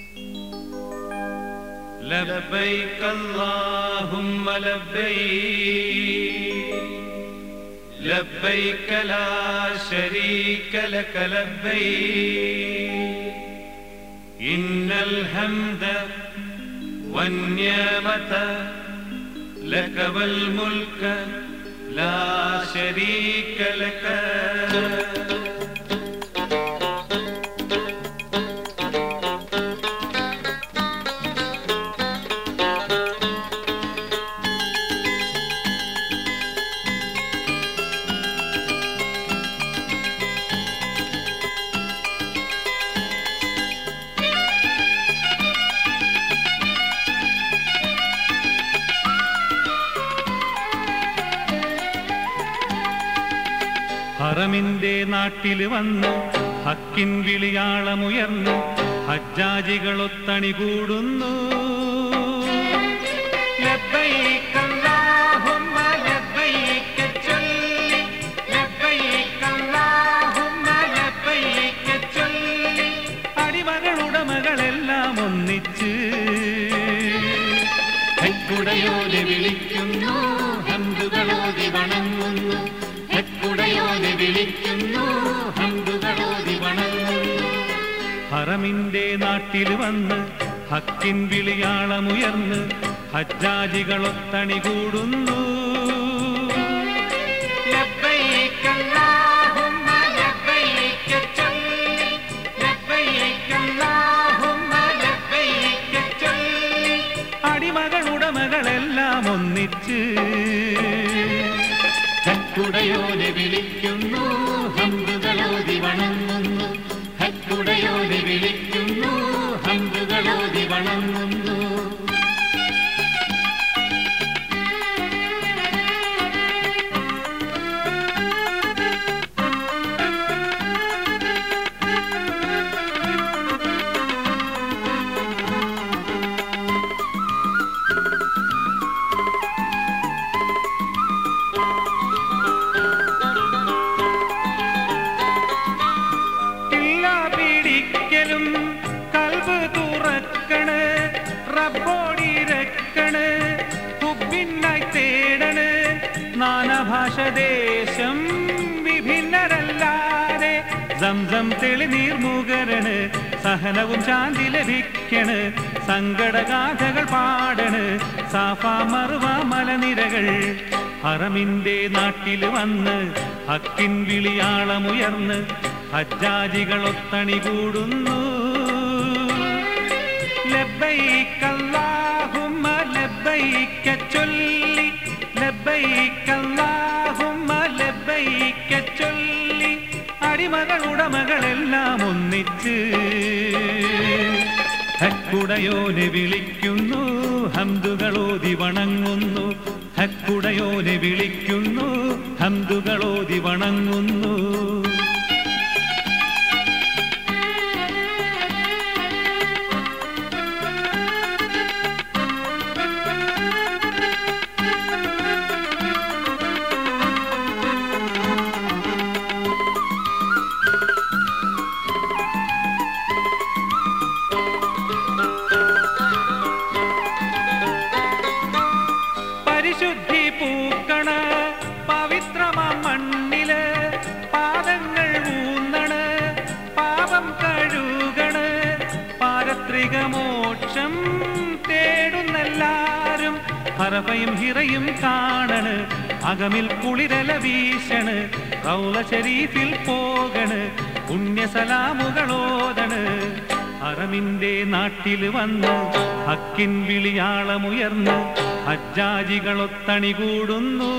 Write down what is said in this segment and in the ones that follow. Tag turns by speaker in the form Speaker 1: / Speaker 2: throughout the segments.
Speaker 1: لبيك اللهم لبيك لبيك لا شريك لك لبيك إن الحمد والنعمة لك والملك لا شريك لك
Speaker 2: ഹറമിന്റെ നാട്ടില് വന്ന് ഹക്കിൻ വിളിയാളമുയർന്ന് ഹജ്ജാജികളൊത്തണി കൂടുന്നു
Speaker 1: لبيك اللهم لبيك ചൊല്ലി لبيك اللهم لبيك ചൊല്ലി
Speaker 2: അടിമകളുടമകളെല്ലാം ഒന്നിച്ച് ഹെക്കുടയോനെ വിളിക്കുന്നു ഹന്തുകളോതി വണങ്ങുന്നു ഹെക്കുടയോനെ വിളിക്കുന്നു ഹന്തുകളോതി വണങ്ങുന്നു ഹറമിന്റെ നാട്ടിൽ വന്ന് ഹക്കിൻ വിളിയാളമുയർന്ന് ഹജ്ജാജികളൊത്തണി കൂടുന്നു
Speaker 1: لبيك اللهم لبيك ചൊല്ലി لبيك اللهم لبيك ചൊല്ലി
Speaker 2: അടിമകളുടമകളെല്ലാം ഒന്നിച്ച് ഹക്കുടയോനെ വിളിക്കുന്നു ഹന്തുകളോതി വണങ്ങുന്നു ഹക്കുടയോനെ വിളിക്കുന്നു ഹന്തുകളോതി വണങ്ങുന്നു ഇല്ല പിടിക്കലും കൽബ് തുറക്കണ് റബ്ബോടിരക്കണ് ഹുബിന്നായി തേടണ് നാനാഭാഷ ദേശം വിഭിന്നരല്ലാതെ സംസം തെളിനീർ മുകരണ് സഹനവും ശാന്തി ലഭിക്കണ് സങ്കടഗാഥകൾ പാടണ് സാഫ മറുവ മലനിരകൾ ഹറമിന്റെ നാട്ടിൽ വന്ന് ഹക്കിൻ വിളിയാളമുയർന്ന് ഹജ്ജാജികളൊത്തണി കൂടുന്നു ലബ്ബൈക അല്ലാഹുമ്മ ലബ്ബൈക ചൊല്ലി ലബ്ബൈക അല്ലാഹുമ്മ ലബ്ബൈക ചൊല്ലി അടിമകൾ ഉടമകളെല്ലാം ഒന്നിച്ച് ഹക്കുടയോനെ വിളിക്കുന്നു ഹംദുകളോതി വണങ്ങുന്നു ഹക്കുടയോനെ വിളിക്കുന്നു ഹംദുകളോതി വണങ്ങുന്നു പരിശുദ്ധി പൂക്കണ് പവിത്രമാം മണ്ണില് പാദങ്ങൾ ഊന്നണ് പാപം കഴുകണ് പാരത്രിക മോക്ഷം തേടുന്നെല്ലാരും ഹറഫയും ഹിറയും കാണണ് അകമിൽ കുളിരല വീശണ് റൗല ഷരീഫിൽ പോകണ് പുണ്യസലാമുകളോദണ് അറമിന്റെ നാട്ടിൽ വന്ന് ഹക്കിൻ വിളിയാളമുയർന്ന് ഹജ്ജാജികളൊത്തണി കൂടുന്നു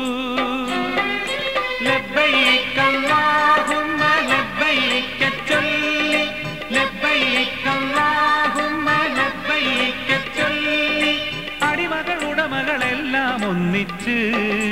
Speaker 1: لبيك اللهم لبيك ചൊല്ലി لبيك اللهم لبيك ചൊല്ലി
Speaker 2: അടിമകളുടമകളെല്ലാം ഒന്നിച്ച്